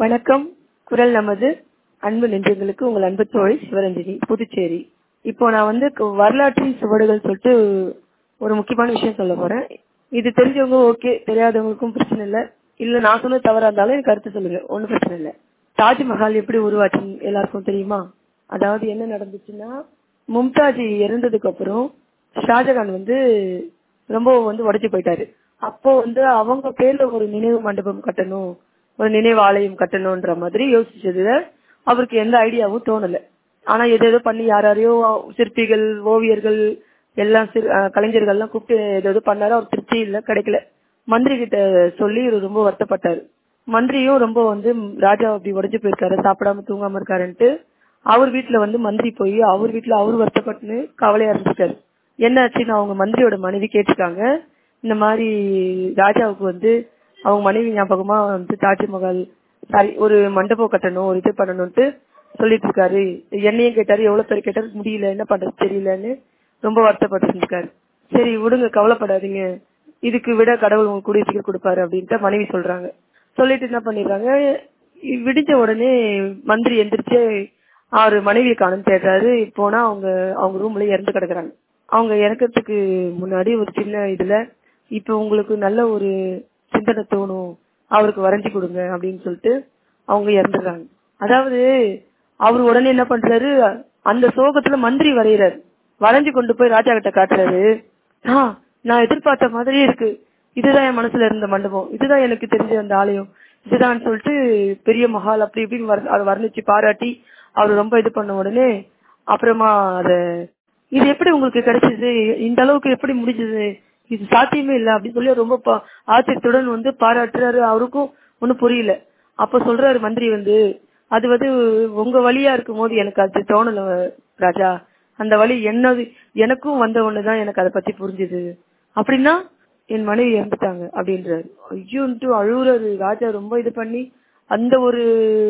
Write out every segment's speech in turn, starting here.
வணக்கம் குரல் நமது அன்பு நெஞ்சங்களுக்கு உங்கள் அன்பு தோழி சிவரஞ்சனி புதுச்சேரி இப்போ நான் வந்து கு- வரலாற்றின் சுவடுகள் சொல்லிட்டு ஒரு முக்கியமான விஷயம் சொல்ல போறேன் இது தெரிஞ்சவங்க ஓகே தெரியாதவங்களுக்கும் பிரச்சனை இல்ல இல்ல நான் சொன்னது தவறா இருந்தாலும் எனக்கு கருத்து சொல்லுங்க ஒண்ணும் பிரச்சனை இல்ல தாஜ்மஹால் எப்படி உருவாச்சுன்னு எல்லாருக்கும் தெரியுமா அதாவது என்ன நடந்துச்சுன்னா மும்தாஜ் இறந்ததுக்கு அப்புறம் ஷாஜகான் வந்து ரொம்ப வந்து உடைச்சு போயிட்டாரு அப்போ வந்து அவங்க பேர்ல ஒரு நினைவு மண்டபம் கட்டணும் ஒரு நினைவு ஆலயம் கட்டணும்ன்ற மாதிரி யோசிச்சதுல அவருக்கு எந்த ஐடியாவும் தோணல ஆனா எது ஏதோ பண்ணி யார் யாரையோ சிற்பிகள் ஓவியர்கள் எல்லாம் சிற்- அஹ் கலைஞர்கள் எல்லாம் கூப்பிட்டு எது ஏதோ பண்ணாரு அவர் திருப்தி இல்ல கிடைக்கல மந்திரி கிட்ட சொல்லி இவரு ரொம்ப வருத்தப்பட்டாரு மந்திரியும் ரொம்ப வந்து ம், ராஜா அப்படி உடைஞ்சு போயிருக்காரு சாப்பிடாம தூங்காம இருக்காருன்ட்டு அவர் வீட்டுல வந்து மந்திரி போய் அவர் வீட்டுல அவர் வருத்தப்பட்டுன்னு கவலையா இருந்திருக்காரு என்ன ஆச்சுன்னு அவங்க மந்திரியோட மனைவி கேட்டிருக்காங்க இந்த மாதிரி ராஜாவுக்கு வந்து அவங்க மனைவி ஞாபகமா வந்து தாஜ்மஹால் சாரி ஒரு மண்டபம் கட்டணும் ஒரு இது பண்ணணும்ட்டு சொல்லிட்டு இருக்காரு என்னையும் கேட்டாரு எவ்வளவு பேர் கேட்டாரு முடியல என்ன பண்றது தெரியலன்னு ரொம்ப வருத்தப்பட்டு இருந்திருக்காரு சரி விடுங்க கவலைப்படாதீங்க இதுக்கு விட கடவுள் உங்களுக்கு கூடிய சீக்கிரம் கொடுப்பாரு அப்படின்ட்டு மனைவி சொல்றாங்க சொல்லிட்டு என்ன பண்ணிடுறாங்க இ- விடிஞ்ச உடனே மந்திரி எந்திரிச்சு அவரு மனைவியை காணும் தேடுறாரு போனா அவங்க அவங்க ரூம்ல இறந்து கிடக்குறாங்க அவங்க இறக்கறதுக்கு முன்னாடி ஒரு சின்ன இதுல இப்ப உங்களுக்கு நல்ல ஒரு சிந்தனை தோணும் அவருக்கு வரைஞ்சு கொடுங்க அப்படின்னு சொல்லிட்டு அவங்க இறந்துடுறாங்க அதாவது அவர் உடனே என்ன பண்றாரு அந்த சோகத்துல மந்திரி வரைகிறாரு வரைஞ்சு கொண்டு போய் ராஜா கிட்ட காட்டுறாரு ஆ நான் எதிர்பார்த்த மாதிரியே இருக்கு இதுதான் என் மனசுல இருந்த மண்டபம் இதுதான் எனக்கு தெரிஞ்ச அந்த ஆலயம் இதுதான் சொல்லிட்டு பெரிய மஹால் அப்படி இப்படின்னு வர்- அதை வர்ணிச்சு பாராட்டி அவர் ரொம்ப இது பண்ண உடனே அப்புறமா அத இது எப்படி உங்களுக்கு கிடைச்சது இந்த அளவுக்கு எப்படி முடிஞ்சது இது சாத்தியமே இல்ல அப்படின்னு சொல்லி ரொம்ப பா- ஆச்சரியத்துடன் வந்து பாராட்டுறாரு அவருக்கும் ஒண்ணும் புரியல அப்ப சொல்றாரு மந்திரி வந்து அது வந்து உங்க வழியா இருக்கும் போது எனக்கு அது தோணல ராஜா அந்த வழி என்னது எனக்கும் வந்த ஒண்ணுதான் எனக்கு அதை பத்தி புரிஞ்சுது அப்படின்னா என் மனைவி இறந்துட்டாங்க அப்படின்றாரு ஐயோன்ட்டு அழுகுறாரு ராஜா ரொம்ப இது பண்ணி அந்த ஒரு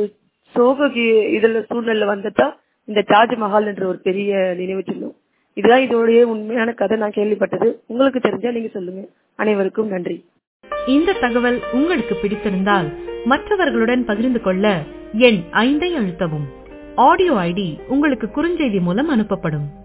சோக கி- இதுல சூழ்நிலை வந்ததா இந்த தாஜ்மஹால் என்ற ஒரு பெரிய நினைவு சின்னம் இதுதான் இதோடைய உண்மையான கதை நான் கேள்விப்பட்டது உங்களுக்கு தெரிஞ்சா நீங்க சொல்லுங்க அனைவருக்கும் நன்றி இந்த தகவல் உங்களுக்கு பிடித்திருந்தால் மற்றவர்களுடன் பகிர்ந்து கொள்ள எண் ஐந்தை அழுத்தவும் ஆடியோ ஐடி உங்களுக்கு குறுஞ்செய்தி மூலம் அனுப்பப்படும்